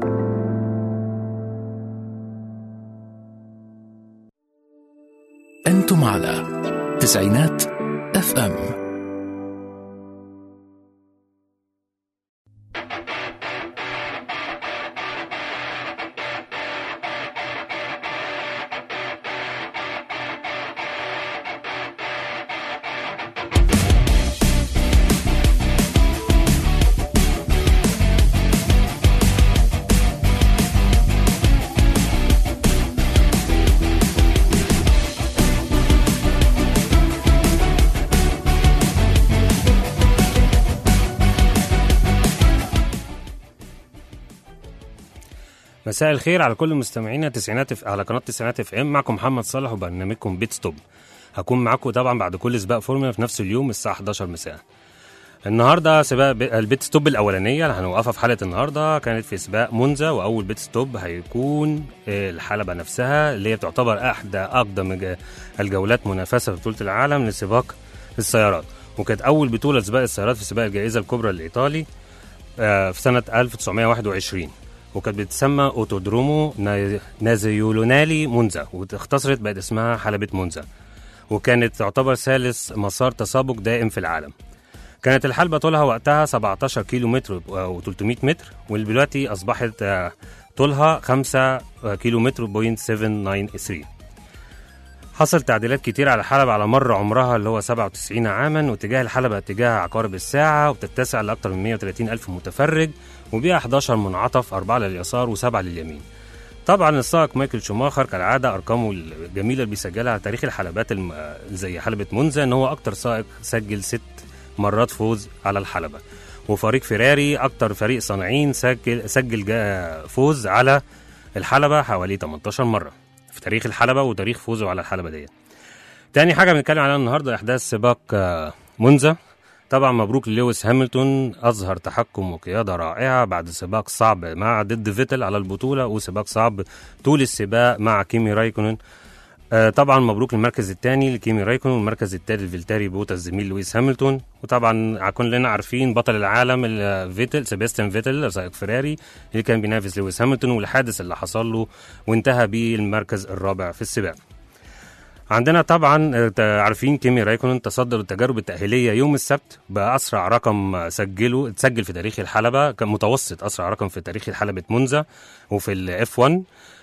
أنتم على تسعينات اف ام مساء الخير على كل مستمعينا تسعينات في على قناه تسعينات اف ام معكم محمد صالح وبرنامجكم بيت ستوب هكون معاكم طبعا بعد كل سباق فورمولا في نفس اليوم الساعه 11 مساء النهارده سباق ب- البيت ستوب الاولانيه اللي هنوقفها في حلقه النهارده كانت في سباق مونزا واول بيت ستوب هيكون آه، الحلبه نفسها اللي هي تعتبر احدى اقدم ج- الجولات منافسه في بطوله العالم لسباق السيارات وكانت اول بطوله لسباق السيارات في سباق الجائزه الكبرى الايطالي آه، في سنه 1921 وكانت بتسمى اوتودرومو نا- نازيولونالي مونزا واختصرت بقت اسمها حلبة مونزا وكانت تعتبر ثالث مسار تسابق دائم في العالم كانت الحلبة طولها وقتها 17 كيلو متر أو 300 متر ودلوقتي أصبحت آه، طولها 5 كيلو متر بوينت 793 حصل تعديلات كتير على الحلبة على مر عمرها اللي هو 97 عاما واتجاه الحلبة اتجاه عقارب الساعة وبتتسع لأكثر من 130 ألف متفرج وبيها 11 منعطف أربعة لليسار وسبعة لليمين طبعا السائق مايكل شوماخر كالعادة أرقامه الجميلة اللي بيسجلها على تاريخ الحلبات الم... زي حلبة مونزا إن هو أكتر سائق سجل ست مرات فوز على الحلبة وفريق فيراري أكتر فريق صانعين سجل سجل جا- فوز على الحلبة حوالي 18 مرة في تاريخ الحلبة وتاريخ فوزه على الحلبة ديت تاني حاجة بنتكلم عليها النهاردة إحداث سباق آه، مونزا طبعا مبروك للويس هامilton أظهر تحكم وقيادة رائعة بعد سباق صعب مع ضد فيتل على البطولة وسباق صعب طول السباق مع كيمي رايكونن آه، طبعا مبروك المركز الثاني لكيمي رايكونن والمركز الثالث لفيلتاري بوتا الزميل لويس هامilton وطبعا كلنا عارفين بطل العالم ال- فيتل سيباستيان فيتل سائق فيراري اللي كان بينافس لويس هامilton والحادث اللي حصل له وانتهى بيه المركز الرابع في السباق عندنا طبعا آه، عارفين كيمي رايكونن تصدر التجارب التأهيلية يوم السبت بأسرع رقم آه، سجله اتسجل في تاريخ الحلبة كان متوسط أسرع رقم في تاريخ حلبة مونزا وفي الاف 1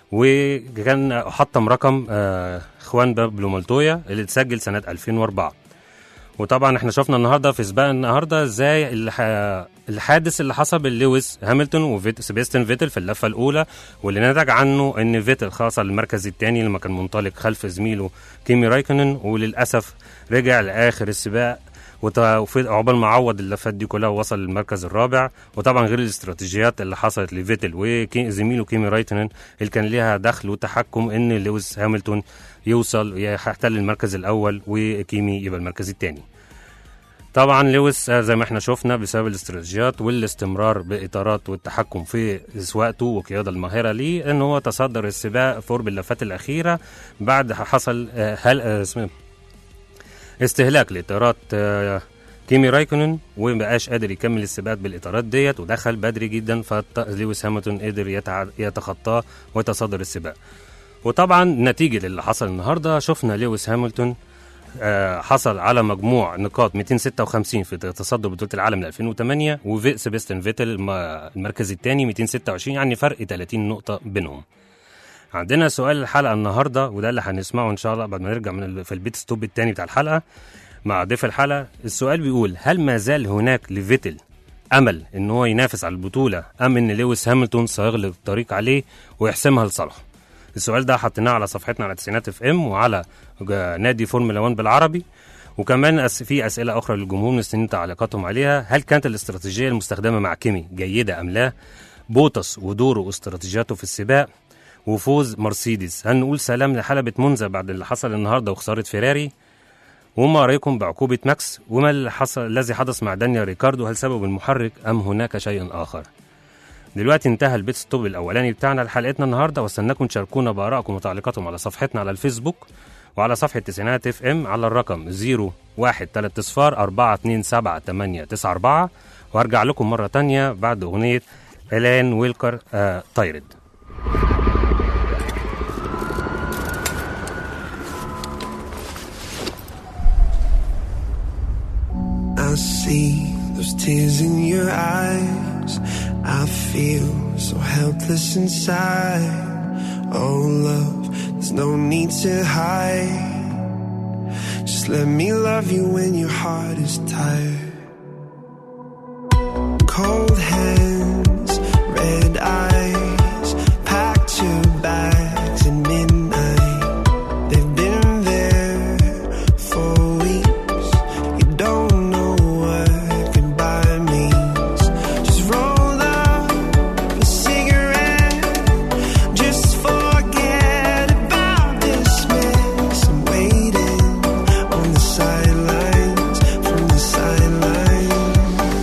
وكان حطم رقم آه، خوان بابلو مالتويا اللي اتسجل سنة 2004 وطبعا احنا شفنا النهارده في سباق النهارده ازاي الح... الحادث اللي حصل بين لويس هامilton وسيباستيان فيتل في اللفه الاولى واللي نتج عنه ان فيتل خاصة المركز الثاني لما كان منطلق خلف زميله كيمي رايكونن وللاسف رجع لاخر السباق وط- وفي عقبال ما عوض اللفات دي كلها ووصل للمركز الرابع وطبعا غير الاستراتيجيات اللي حصلت لفيتل وزميله كيمي رايتونن اللي كان ليها دخل وتحكم ان لويس هامilton يوصل يحتل المركز الاول وكيمي يبقى المركز الثاني طبعا لويس آه، زي ما احنا شفنا بسبب الاستراتيجيات والاستمرار باطارات والتحكم في سواقته والقياده الماهره ليه ان هو تصدر السباق فور باللفات الاخيره بعد حصل آه، هل آه، اسمه استهلاك لاطارات آه، كيمي رايكونن ومبقاش قادر يكمل السباقات بالاطارات ديت ودخل بدري جدا فلويس هامilton قدر يتع- يتخطاه ويتصدر السباق وطبعا نتيجه للي حصل النهارده شفنا لويس هامilton آه، حصل على مجموع نقاط 256 في تصدر بطولة العالم ل 2008 وفي سيباستيان فيتل الم- المركز الثاني 226 يعني فرق 30 نقطة بينهم. عندنا سؤال الحلقة النهاردة وده اللي هنسمعه إن شاء الله بعد ما نرجع من ال- في البيت ستوب الثاني بتاع الحلقة مع ضيف الحلقة السؤال بيقول هل ما زال هناك لفيتل أمل إن هو ينافس على البطولة أم إن لويس هامilton سيغلق الطريق عليه ويحسمها لصالحه؟ السؤال ده حطيناه على صفحتنا على تسعينات اف ام وعلى جا- نادي فورمولا 1 بالعربي وكمان أس في اسئله اخرى للجمهور مستنيين تعليقاتهم عليها هل كانت الاستراتيجيه المستخدمه مع كيمي جيده ام لا بوتس ودوره واستراتيجياته في السباق وفوز مرسيدس هل نقول سلام لحلبة مونزا بعد اللي حصل النهارده وخساره فيراري وما رايكم بعقوبه ماكس وما اللي حصل الذي حدث مع دانيال ريكاردو هل سبب المحرك ام هناك شيء اخر دلوقتي انتهى البيت ستوب الاولاني بتاعنا لحلقتنا النهارده واستناكم تشاركونا بارائكم وتعليقاتكم على صفحتنا على الفيسبوك وعلى صفحه تسعينات اف ام على الرقم 01 3 صفار 4 2 7 8 9 4 وهرجع لكم مره تانية بعد اغنيه الين ويلكر آه تايرد I see those tears in your eyes. I feel so helpless inside. Oh, love, there's no need to hide. Just let me love you when your heart is tired. Cold hands, red eyes, packed your bags at midnight. They've been there for weeks. You don't know what goodbye means. Just roll up a cigarette. Just forget about this mess. I'm waiting on the sidelines, from the sidelines.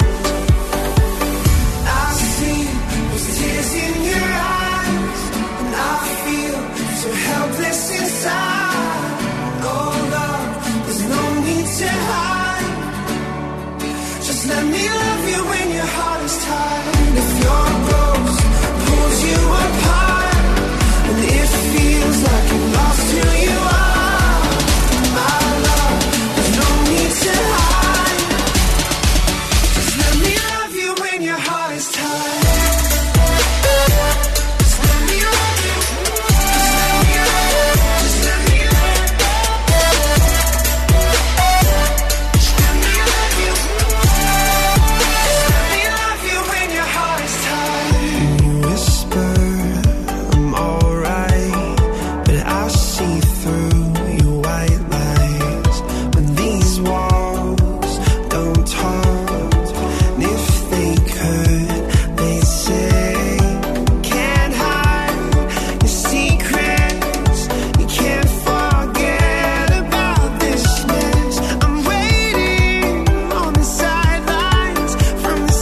I see those tears in your eyes, and I feel so helpless inside. Oh, love, there's no need to hide. Just let me love you when your heart is tired. If your ghost pulls you apart, and it feels like you lost who you are, my love, there's no need to hide. Just let me love you when your heart is tired. Just let me love you. Just let me love you. Just let me love you. Just let me love you. Just let me love you when your heart is tired. You whisper, I'm alright, but I see through your white lies. But these walls don't talk, and if they could, they say can't hide your secrets. You can't forget about this mess. I'm waiting on the sidelines, from the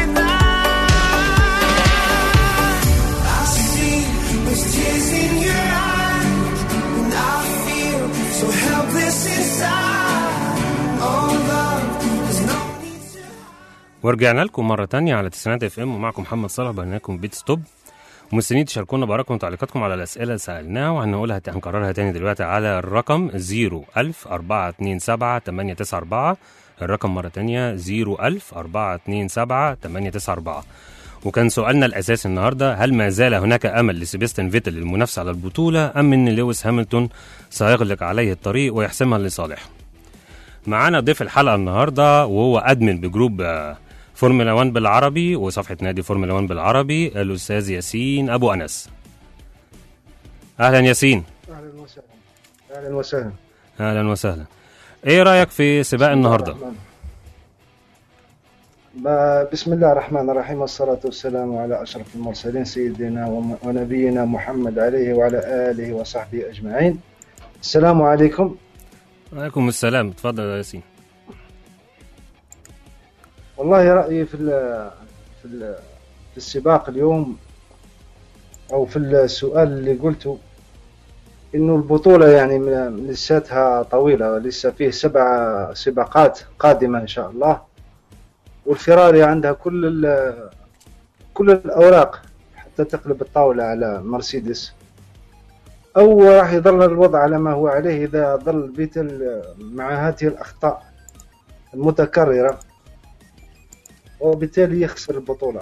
sidelines. I see those tears in your eyes, and I feel so helpless inside. Oh, love, there's no need to. ورجعنا لكم مرة تانية على تسعينات اف ام ومعكم محمد صالح برنامجكم بيت ستوب ومستنيين تشاركونا بارائكم وتعليقاتكم على الأسئلة اللي سألناها وهنقولها هنكررها تاني دلوقتي على الرقم 01000 427 894 الرقم مرة تانية 01000 427 894 وكان سؤالنا الأساسي النهاردة هل ما زال هناك أمل لسيباستيان فيتل للمنافسة على البطولة أم أن لويس هامilton سيغلق عليه الطريق ويحسمها لصالحه معانا ضيف الحلقه النهارده وهو ادمن بجروب آه، فورمولا 1 بالعربي وصفحه نادي فورمولا 1 بالعربي الاستاذ ياسين ابو انس اهلا ياسين اهلا وسهلا اهلا وسهلا اهلا وسهلا ايه رايك في سباق النهارده ما- بسم الله الرحمن الرحيم والصلاة والسلام على أشرف المرسلين سيدنا وم- ونبينا محمد عليه وعلى آله وصحبه أجمعين السلام عليكم وعليكم السلام اتفضل يا ياسين والله رأيي في ال- في ال- في السباق اليوم أو في السؤال اللي قلته إنه البطولة يعني م- لساتها طويلة لسه فيه سبع سباقات قادمة إن شاء الله والفراري عندها كل ال- كل الأوراق حتى تقلب الطاولة على مرسيدس أو راح يظل الوضع على ما هو عليه إذا ظل بيتل مع هذه الأخطاء المتكررة وبالتالي يخسر البطولة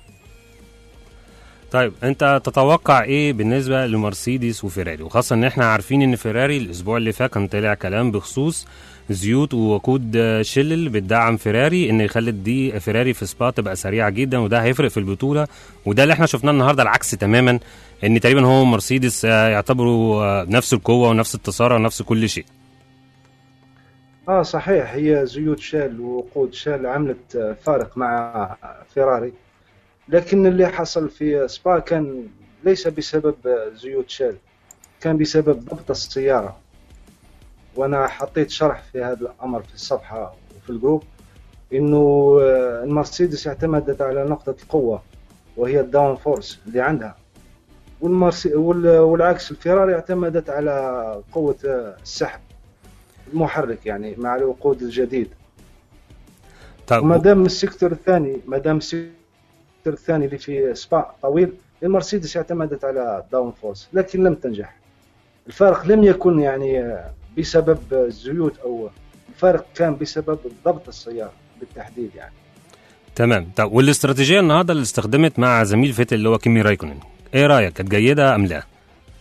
طيب انت تتوقع ايه بالنسبه لمرسيدس وفيراري وخاصه ان احنا عارفين ان فيراري الاسبوع اللي فات كان طلع كلام بخصوص زيوت ووقود آه، شيل اللي بتدعم فيراري ان يخلي دي فيراري في سبا تبقى سريعه جدا وده هيفرق في البطوله وده اللي احنا شفناه النهارده العكس تماما ان تقريبا هو مرسيدس آه، يعتبروا آه، نفس القوه ونفس التسارع ونفس كل شيء اه صحيح هي زيوت شال ووقود شال عملت آه، فارق مع فيراري لكن اللي حصل في سبا كان ليس بسبب آه، زيوت شال كان بسبب ضبط السيارة وانا حطيت شرح في هذا الامر في الصفحة وفي الجروب انه آه، المرسيدس اعتمدت على نقطة القوة وهي الداون فورس اللي عندها والمرسي وال- والعكس الفيراري اعتمدت على قوة آه، السحب المحرك يعني مع الوقود الجديد طب وما دام السيكتور الثاني ما دام السيكتور المؤثر الثاني اللي في سباق طويل المرسيدس اعتمدت على داون فورس لكن لم تنجح الفارق لم يكن يعني آه، بسبب الزيوت او الفارق كان بسبب ضبط السياره بالتحديد يعني تمام طب والاستراتيجيه النهارده اللي استخدمت مع زميل فيتل اللي هو كيمي رايكونن ايه رايك كانت جيده ام لا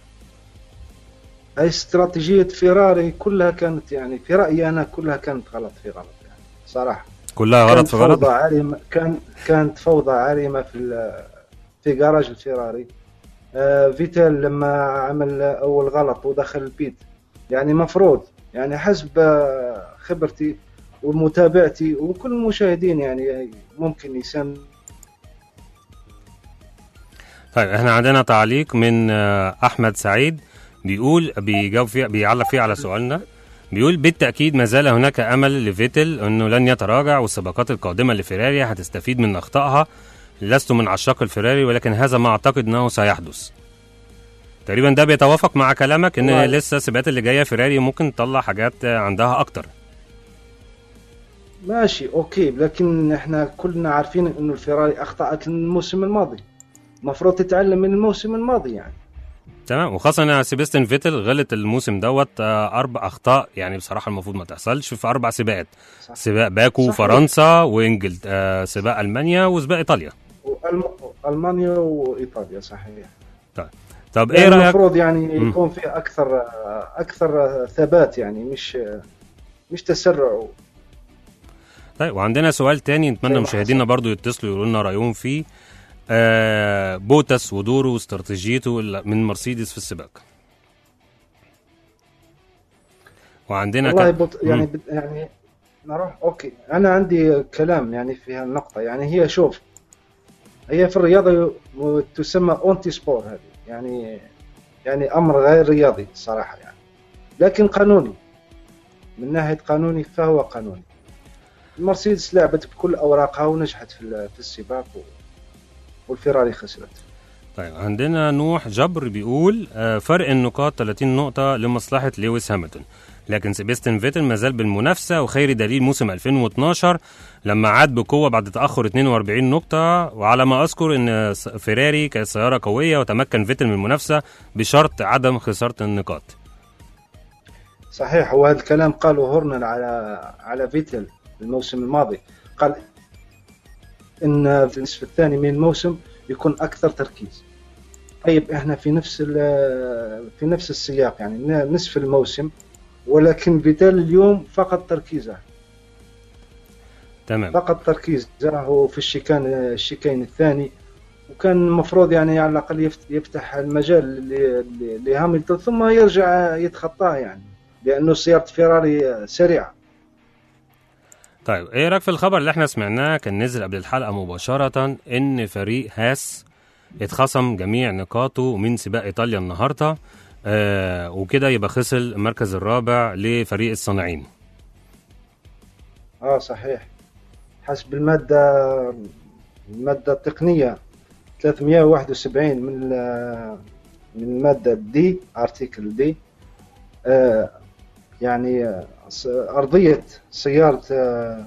هاي استراتيجية فيراري كلها كانت يعني في رأيي أنا كلها كانت غلط في غلط يعني صراحة كلها غلط كانت في غلط فوضى عارمة كان كانت فوضى عارمة في ال- في جراج الفيراري آه فيتال لما عمل أول غلط ودخل البيت يعني مفروض يعني حسب آه، خبرتي ومتابعتي وكل المشاهدين يعني ممكن يساند طيب احنا عندنا تعليق من آه، احمد سعيد بيقول بيجاوب فيه بيعلق فيه على سؤالنا بيقول بالتاكيد ما زال هناك امل لفيتل انه لن يتراجع والسباقات القادمه لفيراري هتستفيد من اخطائها لست من عشاق الفيراري ولكن هذا ما اعتقد انه سيحدث تقريبا ده بيتوافق مع كلامك ان والله. لسه السباقات اللي جايه فيراري ممكن تطلع حاجات آه، عندها اكتر ماشي اوكي لكن احنا كلنا عارفين انه الفيراري اخطأت الموسم الماضي المفروض تتعلم من الموسم الماضي يعني تمام وخاصة ان سيباستيان فيتل غلط الموسم دوت آه، اربع اخطاء يعني بصراحة المفروض ما تحصلش في اربع سباقات صح. سباق باكو صحيح. وفرنسا وانجلت آه سباق المانيا وسباق ايطاليا وألم- والمانيا وايطاليا صحيح طب ايه يعني رايك المفروض يعني مم. يكون في اكثر اكثر ثبات يعني مش مش تسرع طيب وعندنا سؤال تاني نتمنى زي ما مشاهدينا حصل. برضو يتصلوا يقولوا لنا رايهم فيه آه بوتس ودوره واستراتيجيته ال- من مرسيدس في السباق وعندنا والله ك... بط... يعني بد... يعني نروح اوكي انا عندي كلام يعني في هالنقطه يعني هي شوف هي في الرياضه ي- تسمى اونتي سبور هذه يعني يعني امر غير رياضي صراحه يعني لكن قانوني من ناحيه قانوني فهو قانوني المرسيدس لعبت بكل اوراقها ونجحت في ال- في السباق و... والفيراري خسرت طيب عندنا نوح جبر بيقول آه، فرق النقاط 30 نقطة لمصلحة لويس هامilton لكن سيباستيان فيتل ما زال بالمنافسة وخير دليل موسم 2012 لما عاد بقوة بعد تأخر 42 نقطة وعلى ما أذكر أن س- فيراري كانت سيارة قوية وتمكن فيتل من المنافسة بشرط عدم خسارة النقاط صحيح وهذا الكلام قاله هورنر على على فيتل الموسم الماضي قال ان في النصف الثاني من الموسم يكون اكثر تركيز طيب احنا في نفس ال- في نفس السياق يعني ن- نصف الموسم ولكن فيتال اليوم فقد تركيزه تمام فقد تركيزه هو في الشيكان الشيكين الثاني وكان المفروض يعني على الاقل يفت- يفتح المجال ل- ل- لهاملتون ثم يرجع يتخطاه يعني لانه سياره فيراري سريعه طيب ايه رايك في الخبر اللي احنا سمعناه كان نزل قبل الحلقه مباشره ان فريق هاس اتخصم جميع نقاطه من سباق ايطاليا النهارده آه وكده يبقى خسر المركز الرابع لفريق الصانعين اه صحيح حسب المادة المادة التقنية 371 من ال- من المادة دي ارتيكل دي آه يعني آه، س- أرضية سيارة آه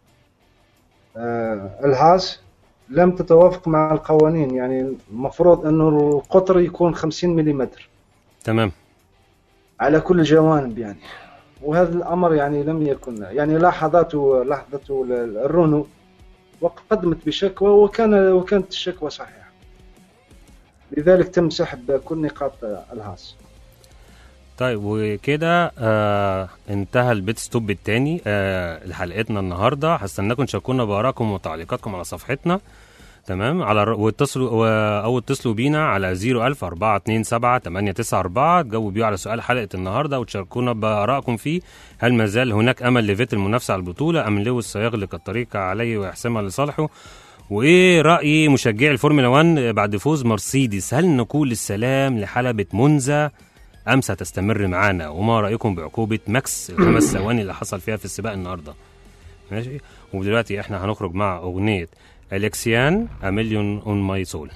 آه الهاس لم تتوافق مع القوانين يعني المفروض انه القطر يكون 50 ملم تمام على كل الجوانب يعني وهذا الامر يعني لم يكن يعني لاحظته لاحظته الرونو وقدمت بشكوى وكان وكانت الشكوى صحيحه لذلك تم سحب كل نقاط الهاس طيب وكده آه انتهى البيت ستوب التاني آه لحلقتنا النهارده هستناكم تشاركونا بارائكم وتعليقاتكم على صفحتنا تمام على الر- واتصلوا و- او اتصلوا بينا على 01000 427 894 تجاوبوا بيه على سؤال حلقه النهارده وتشاركونا بارائكم فيه هل ما زال هناك امل لفيتل المنافسه على البطوله ام لويس سيغلق الطريق عليه ويحسمها لصالحه وايه راي مشجعي الفورمولا 1 بعد فوز مرسيدس هل نقول السلام لحلبة مونزا ام ستستمر معانا وما رايكم بعقوبه ماكس الخمس ثواني اللي حصل فيها في السباق النهارده ماشي ودلوقتي احنا هنخرج مع اغنيه الكسيان A Million on My Soul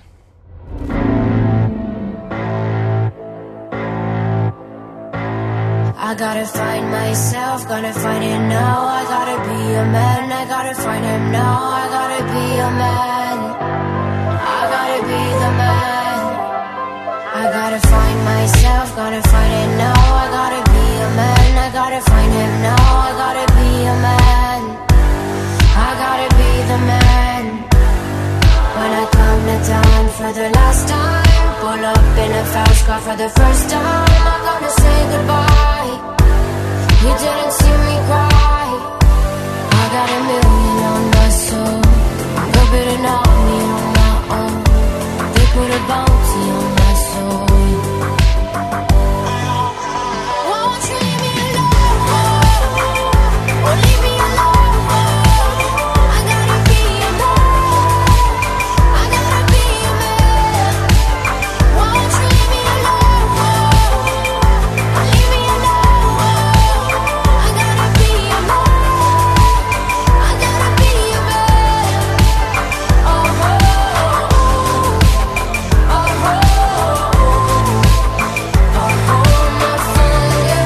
I gotta find myself, gotta find it now. I gotta be a man, I gotta find him now. I gotta be a man. a man. I gotta find myself, gotta find it now. I gotta be a man, I gotta find him now. I gotta be a man. I gotta be the man. When I come to town for the last time, pull up in a fast car for the first time. I'm gonna say goodbye. You didn't see me cry. I got a million on my soul. No better know me on my own. They put a bounty on my soul. Won't you leave me alone? Or leave me alone? I gotta be a man. I gotta be a man. Won't you leave me alone? Or leave me alone? I gotta be a man. I gotta be a man. Oh, oh, oh, oh, my fire.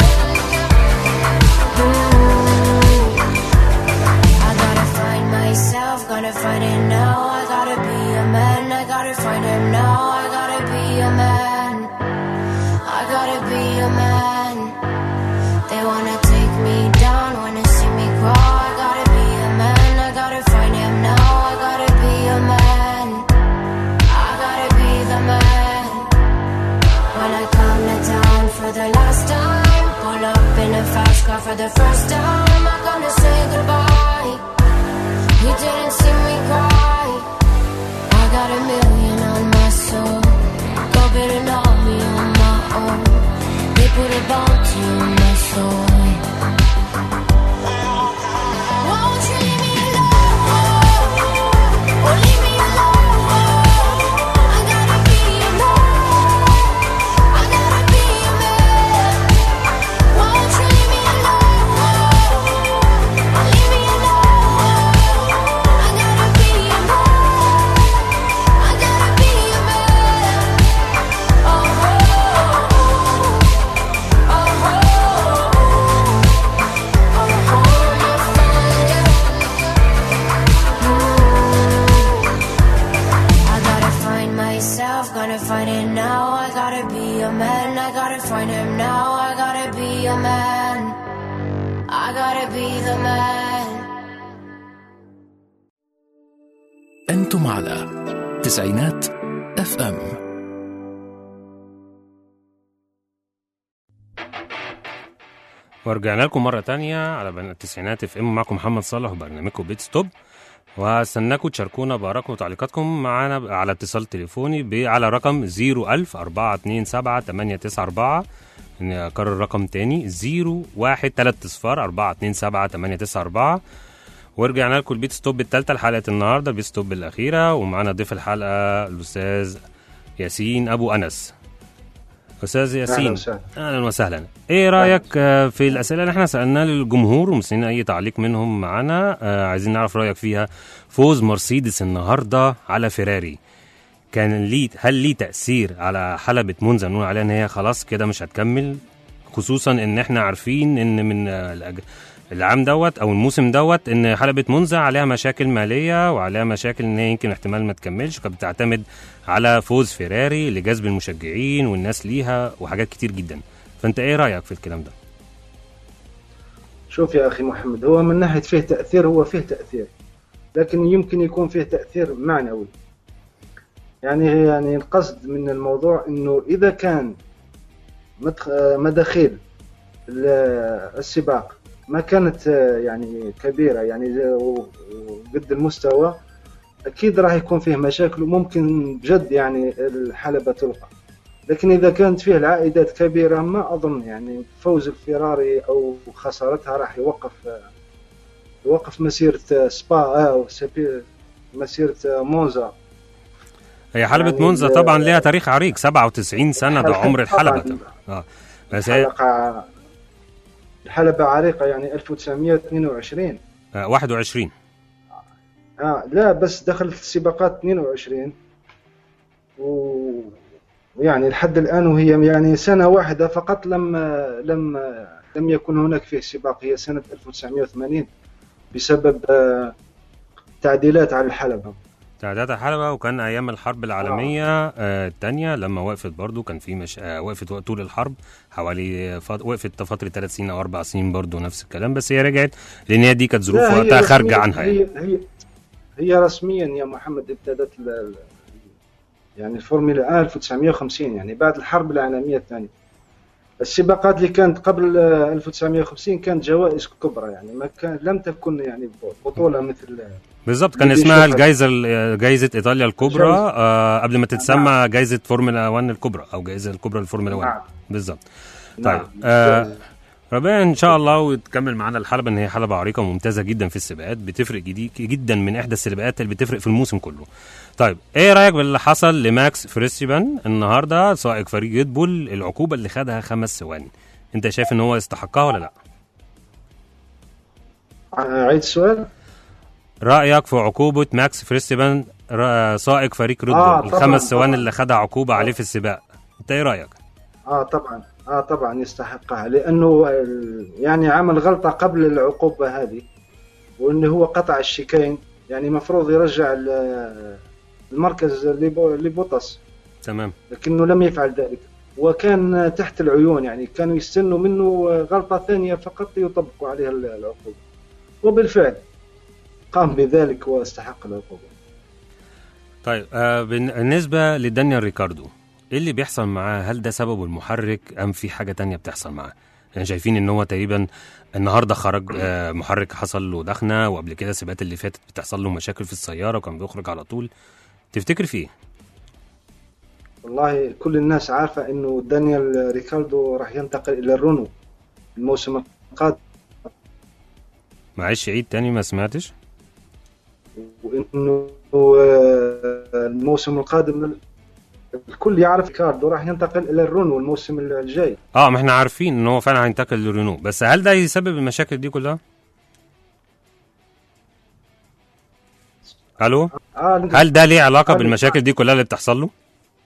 I gotta find myself, gotta find it now. I gotta be a man, I gotta find him now. I gotta be a man, I gotta be a man. They wanna take me down, wanna see me grow. I gotta be a man, I gotta find him now. I gotta be a man, I gotta be the man. When I come to town for the last time, pull up in a fast car for the first time. I'm gonna say goodbye. You didn't see me cry. I got a million on my soul. Go better know me on my own. They put a bounty on my soul. Won't you leave me alone? Or leave me alone? I gotta be a man. I gotta be a man. Won't you leave me alone? Or leave me alone? I gotta be a man. I gotta be a man. Oh, oh, oh, oh, my fire. I gotta find myself, gotta find it now. I gotta be a man, I gotta find him now. I gotta be a man, I gotta be the man. أنتم على تسعينات اف ام ورجعنا لكم مرة تانية على بن- التسعينات اف ام معكم محمد صالح وبرنامجكم بيت ستوب وهستناكم تشاركونا بآرائكم وتعليقاتكم معانا على اتصال تليفوني ب- على رقم 01000 427 894 إني أكرر الرقم تاني 01 3 صفار 427 894 ورجعنا لكم البيت ستوب التالتة لحلقة النهاردة البيت ستوب الأخيرة ومعانا ضيف الحلقة الأستاذ ياسين أبو أنس أستاذ اهلا ياسين وسهلا اهلا وسهلا ايه رايك آه، في الاسئله اللي احنا سالناها للجمهور ومستنيين اي تعليق منهم معانا آه، عايزين نعرف رايك فيها فوز مرسيدس النهارده على فيراري كان ليه هل ليه تاثير على حلبة مونزا نقول عليها ان هي خلاص كده مش هتكمل خصوصا ان احنا عارفين ان من آه، الأج- العام دوت او الموسم دوت ان حلبة مونزا عليها مشاكل ماليه وعليها مشاكل ان هي يمكن احتمال ما تكملش كانت بتعتمد على فوز فيراري لجذب المشجعين والناس ليها وحاجات كتير جدا فانت ايه رايك في الكلام ده شوف يا اخي محمد هو من ناحيه فيه تاثير هو فيه تاثير لكن يمكن يكون فيه تاثير معنوي يعني يعني القصد من الموضوع انه اذا كان مدخ- مداخيل ال- السباق ما كانت آه، يعني كبيره يعني زي- و- وقد المستوى اكيد راح يكون فيه مشاكل وممكن بجد يعني الحلبة تلقى لكن اذا كانت فيه العائدات كبيره ما اظن يعني فوز الفيراري او خسارتها راح يوقف يوقف مسيره سبا او سبي- مسيره مونزا هي حلبة يعني مونزا ال- طبعا ليها تاريخ عريق 97 سنه ده عمر الحلبة طبعاً. اه بس هي الحلقه الحلبة عريقة يعني 1922 آه 21 آه لا بس دخلت السباقات 22 و ويعني لحد الآن وهي يعني سنة واحدة فقط لم لم لم يكن هناك فيه سباق هي سنة 1980 بسبب آه، تعديلات على الحلبة تعديات الحلبة وكان أيام الحرب العالمية آه الثانية لما وقفت برضو كان في مش... آه وقفت وقت طول الحرب حوالي فت... وقفت فترة ثلاث سنين أو أربع سنين برضو نفس الكلام بس هي رجعت لأن هي دي كانت ظروف لا، هي وقتها خارجة رسمياً- عنها يعني. هي هي هي رسميا يا محمد ابتدت ال- ال- يعني الفورمولا 1950 يعني بعد الحرب العالميه الثانيه السباقات اللي كانت قبل آه، 1950 كانت جوائز كبرى يعني ما كان لم تكن يعني بطوله مثل بالظبط كان اللي اسمها بيشوفها- الجائزة ال- جائزة إيطاليا الكبرى جائزة. آه قبل ما تتسمى جائزة فورمولا 1 الكبرى أو جائزة الكبرى للفورمولا 1 نعم. بالظبط طيب نعم. آه ربنا ان شاء الله وتكمل معانا الحلبه ان هي حلبه عريقه وممتازه جدا في السباقات بتفرق جديد جدا من احدى السباقات اللي بتفرق في الموسم كله. طيب ايه رايك باللي حصل لماكس فريستيبان النهارده سائق فريق ريد بول العقوبه اللي خدها خمس ثواني. انت شايف ان هو يستحقها ولا لا؟ آه، عيد السؤال رايك في عقوبه ماكس فريستيبان را- سائق فريق ريد آه، بول طبعاً، الخمس ثواني طبعاً. اللي خدها عقوبه عليه في السباق. انت ايه رايك؟ اه طبعا اه طبعا يستحقها لانه ال- يعني عمل غلطه قبل العقوبه هذه وانه هو قطع الشيكين يعني مفروض يرجع ال- المركز لبو- لبوطس تمام لكنه لم يفعل ذلك وكان تحت العيون يعني كانوا يستنوا منه غلطه ثانيه فقط يطبقوا عليها ال- العقوبه وبالفعل قام بذلك واستحق العقوبه طيب آه بالنسبة لدانيال ريكاردو ايه اللي بيحصل معاه هل ده سببه المحرك ام في حاجة تانية بتحصل معاه يعني شايفين ان هو تقريبا النهارده خرج آه محرك حصل له دخنة وقبل كده السباقات اللي فاتت بتحصل له مشاكل في السيارة وكان بيخرج على طول تفتكر في ايه والله كل الناس عارفه انه دانيال ريكاردو راح ينتقل الى الرونو الموسم القادم معلش عيد تاني ما سمعتش وانه آه، الموسم القادم الكل يعرف ريكاردو راح ينتقل الى الرونو الموسم الجاي اه ما احنا عارفين ان هو فعلا هينتقل لرينو بس هل ده يسبب المشاكل دي كلها الو اه هل ده ليه علاقة هل- بالمشاكل دي كلها اللي بتحصل له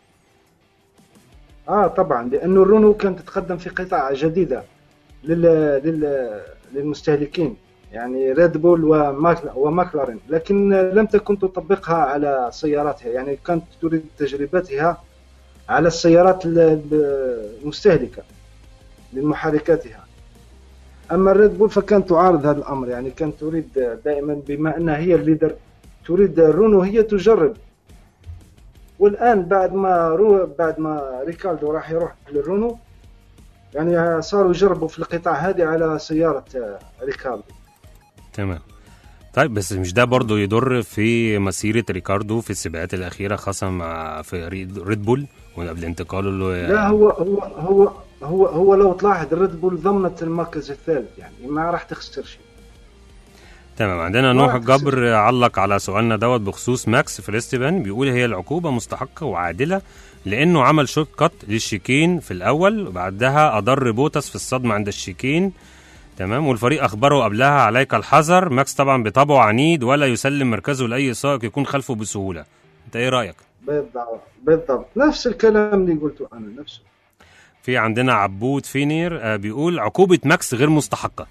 اه طبعا لانه الرونو كانت تتقدم في قطع جديده لل... لل... للمستهلكين يعني ريد بول وماك... وماكلارين لكن لم تكن تطبقها على سياراتها يعني كانت تريد تجربتها على السيارات ال- ال- المستهلكه لمحركاتها اما الريد بول فكانت تعارض هذا الامر يعني كانت تريد دائما بما انها هي الليدر تريد الرونو هي تجرب والان بعد ما رو بعد ما ريكاردو راح يروح للرونو يعني صاروا يجربوا في القطاع هذه على سياره آه، ريكاردو تمام طيب بس مش ده برضه يضر في مسيرة ريكاردو في السباقات الأخيرة خاصة مع في ريد ريد بول وقبل انتقاله له لا هو هو هو هو هو لو تلاحظ الريد بول ضمنت المركز الثالث يعني ما راح تخسر شيء تمام عندنا ما نوح راح تخسر. الجبر علق على سؤالنا دوت بخصوص ماكس فيرستيبان بيقول هي العقوبة مستحقة وعادلة لأنه عمل شوت كات للشيكين في الأول وبعدها أضر بوتس في الصدمة عند الشيكين تمام والفريق أخبره قبلها عليك الحذر ماكس طبعا بطبعه عنيد ولا يسلم مركزه لأي سائق يكون خلفه بسهولة أنت إيه رأيك؟ بالضبط بالضبط نفس الكلام اللي قلته انا نفسه في عندنا عبود فينير آه، بيقول عقوبة ماكس غير مستحقة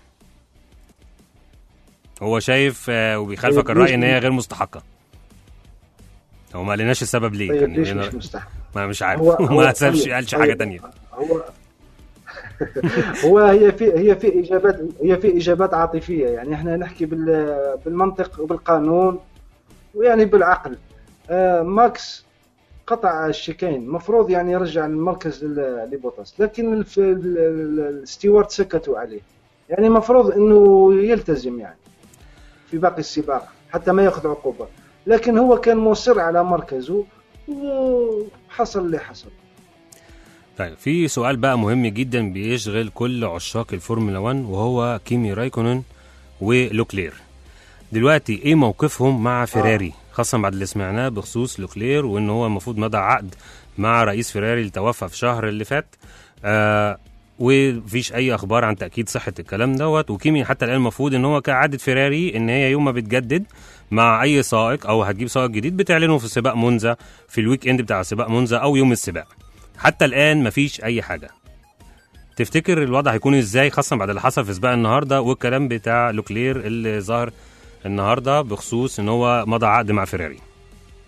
هو شايف آه، وبيخالفك طيب الرأي ليش إن هي مش- غير مستحقة هو ما قالناش السبب ليه طيب كان ليش يقول مش لنا- مستحق ما مش عارف هو- هو- ما سالش طيب- قالش طيب، حاجة تانية هو هو هي في هي في اجابات هي في اجابات عاطفيه يعني احنا نحكي بال- بالمنطق وبالقانون ويعني بالعقل آه ماكس قطع الشيكين مفروض يعني يرجع المركز لل- لبوتاس لكن الف- ال- ال- الستيوارت سكتوا عليه يعني مفروض انه يلتزم يعني في باقي السباق حتى ما ياخذ عقوبه لكن هو كان مصر على مركزه وحصل اللي حصل طيب في سؤال بقى مهم جدا بيشغل كل عشاق الفورمولا 1 وهو كيمي رايكونن ولوكلير دلوقتي ايه موقفهم مع فيراري خاصة بعد اللي سمعناه بخصوص لوكلير وان هو المفروض مضى عقد مع رئيس فيراري اللي توفى في الشهر اللي فات آه ومفيش اي اخبار عن تاكيد صحه الكلام دوت وكيمي حتى الان المفروض ان هو كعاده فيراري ان هي يوم ما بتجدد مع اي سائق او هتجيب سائق جديد بتعلنه في سباق مونزا في الويك اند بتاع سباق مونزا او يوم السباق حتى الان مفيش اي حاجه تفتكر الوضع هيكون ازاي خاصه بعد اللي حصل في سباق النهارده والكلام بتاع لوكلير اللي ظهر النهارده بخصوص ان هو مضى عقد مع فيراري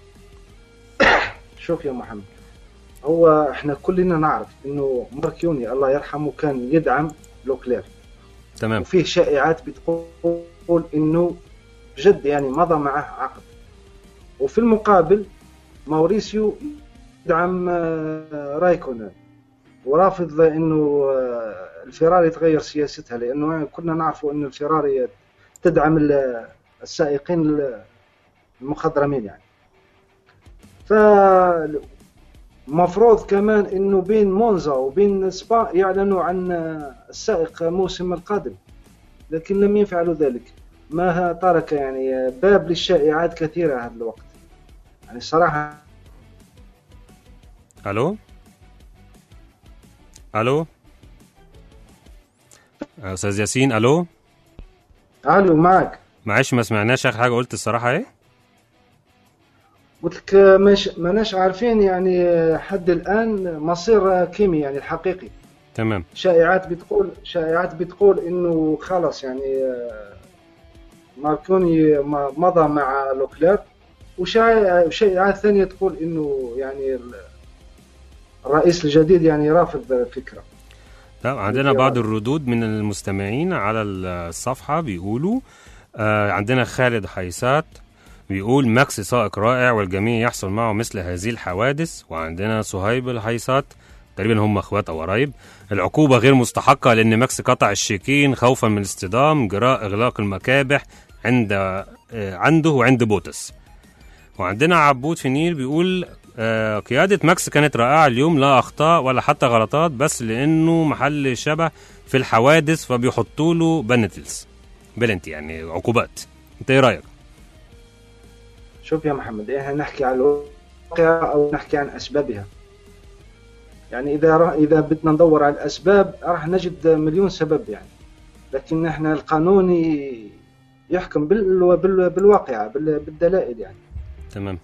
شوف يا محمد هو احنا كلنا نعرف انه ماركيوني الله يرحمه كان يدعم لوكلير تمام وفيه شائعات بتقول انه بجد يعني مضى معه عقد وفي المقابل ماوريسيو يدعم آه، رايكونن ورافض انه آه، الفيراري تغير سياستها لانه كنا نعرف ان الفيراري تدعم ال- السائقين المخضرمين يعني ف مفروض كمان انه بين مونزا وبين سبا يعلنوا عن آه، السائق الموسم القادم لكن لم يفعلوا ذلك ما ترك يعني باب للشائعات كثيرة هذا الوقت يعني صراحة الو الو استاذ ياسين الو الو معك معلش ما سمعناش اخر حاجه قلت الصراحه ايه قلت لك مش ماناش عارفين يعني حد الان مصير كيمي يعني الحقيقي تمام شائعات بتقول شائعات بتقول انه خلاص يعني آه، ماركوني م- مضى مع لوكلير وشائع- وشائعات ثانيه تقول انه يعني ال- الرئيس الجديد يعني رافض الفكره طب عندنا بعض الردود من المستمعين على الصفحة بيقولوا آه عندنا خالد حيسات بيقول ماكس سائق رائع والجميع يحصل معه مثل هذه الحوادث وعندنا صهيب الحيسات تقريبا هم اخوات او قرايب العقوبة غير مستحقة لان ماكس قطع الشيكين خوفا من الاصطدام جراء اغلاق المكابح عند آه عنده وعند بوتس وعندنا عبود فينيل بيقول آه، قيادة ماكس كانت رائعة اليوم لا أخطاء ولا حتى غلطات بس لأنه محل شبه في الحوادث فبيحطوا له بنتلز بلنتي يعني عقوبات أنت إيه رأيك؟ شوف يا محمد احنا نحكي على الواقع او نحكي عن اسبابها يعني اذا را- اذا بدنا ندور على الاسباب راح نجد مليون سبب يعني لكن احنا القانون ي- يحكم بال... بال... بالواقع بال... بالدلائل يعني تمام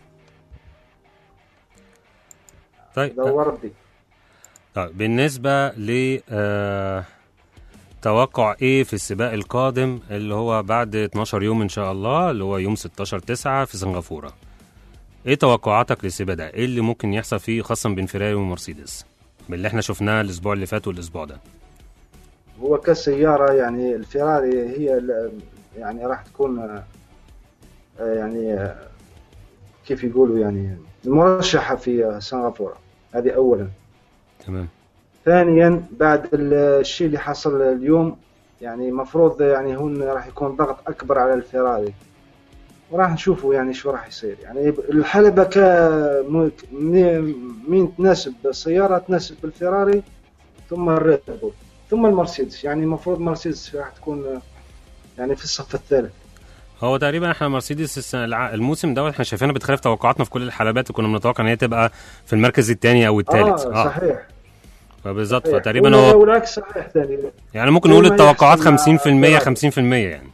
طيب هذا هو ردي طيب بالنسبة ل آه، توقع ايه في السباق القادم اللي هو بعد 12 يوم ان شاء الله اللي هو يوم 16 9 في سنغافورة ايه توقعاتك للسباق ده ايه اللي ممكن يحصل فيه خاصة بين فيراري ومرسيدس باللي احنا شفناه الاسبوع اللي فات والاسبوع ده هو كسيارة يعني الفيراري هي ال- يعني راح تكون آه، يعني آه، كيف يقولوا يعني المرشحة في آه، سنغافورة هذه أولا تمام ثانيا بعد الشيء اللي حصل اليوم يعني مفروض يعني هون راح يكون ضغط اكبر على الفيراري وراح نشوفوا يعني شو راح يصير يعني الحلبة ك م- مين مين تناسب السيارة تناسب الفيراري ثم الريد بول ثم المرسيدس يعني المفروض مرسيدس راح تكون يعني في الصف الثالث هو تقريبا احنا مرسيدس السنة الع- الموسم دوت احنا شايفينها بتخالف توقعاتنا في كل الحلبات وكنا بنتوقع ان هي تبقى في المركز الثاني او الثالث اه صحيح فبالظبط صحيح. فتقريبا ولا- هو والعكس صحيح ثاني يعني ممكن زي نقول ما التوقعات يحصل مع 50% فيراري. 50% يعني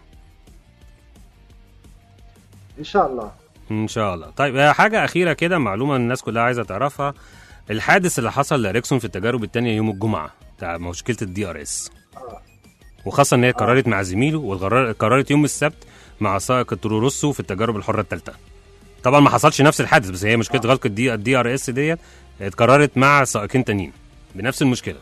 ان شاء الله ان شاء الله طيب آه، حاجه اخيره كده معلومه الناس كلها عايزه تعرفها الحادث اللي حصل لاريكسون في التجارب الثانيه يوم الجمعه بتاع مشكله الدي ار اس آه. وخاصه ان هي قررت مع زميله وقررت يوم السبت مع سائق التورو روسو في التجارب الحره الثالثه طبعا ما حصلش نفس الحادث بس هي مشكله غلق الدي الدي ار اس ديت اتكررت مع سائقين تانيين بنفس المشكله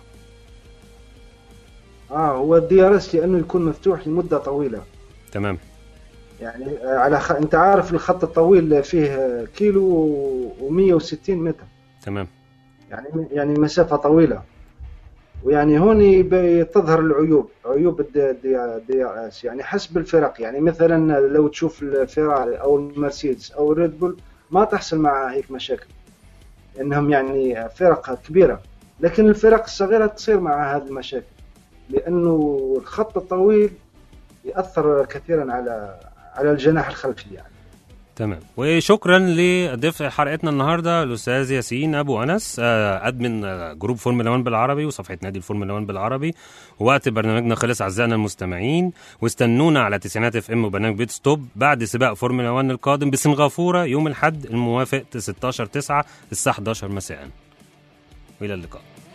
اه هو الدي ار اس لانه يكون مفتوح لمده طويله تمام يعني آه، على خ... انت عارف الخط الطويل فيه آه، كيلو و160 متر تمام يعني يعني مسافه طويله ويعني هون يب- تظهر العيوب عيوب الدي دي اس يعني حسب الفرق يعني مثلا لو تشوف الفيراري او المرسيدس او الريد بول ما تحصل مع هيك مشاكل لانهم يعني فرق كبيره لكن الفرق الصغيره تصير مع هذه المشاكل لانه الخط الطويل ياثر كثيرا على على الجناح الخلفي يعني تمام وشكرا لضيف حلقتنا النهارده الاستاذ ياسين ابو انس آه، ادمن آه، جروب فورمولا 1 بالعربي وصفحه نادي الفورمولا 1 بالعربي ووقت برنامجنا خلص اعزائنا المستمعين واستنونا على تسعينات اف ام وبرنامج بيت ستوب بعد سباق فورمولا 1 القادم بسنغافوره يوم الاحد الموافق 16 9 الساعه 11 مساء والى اللقاء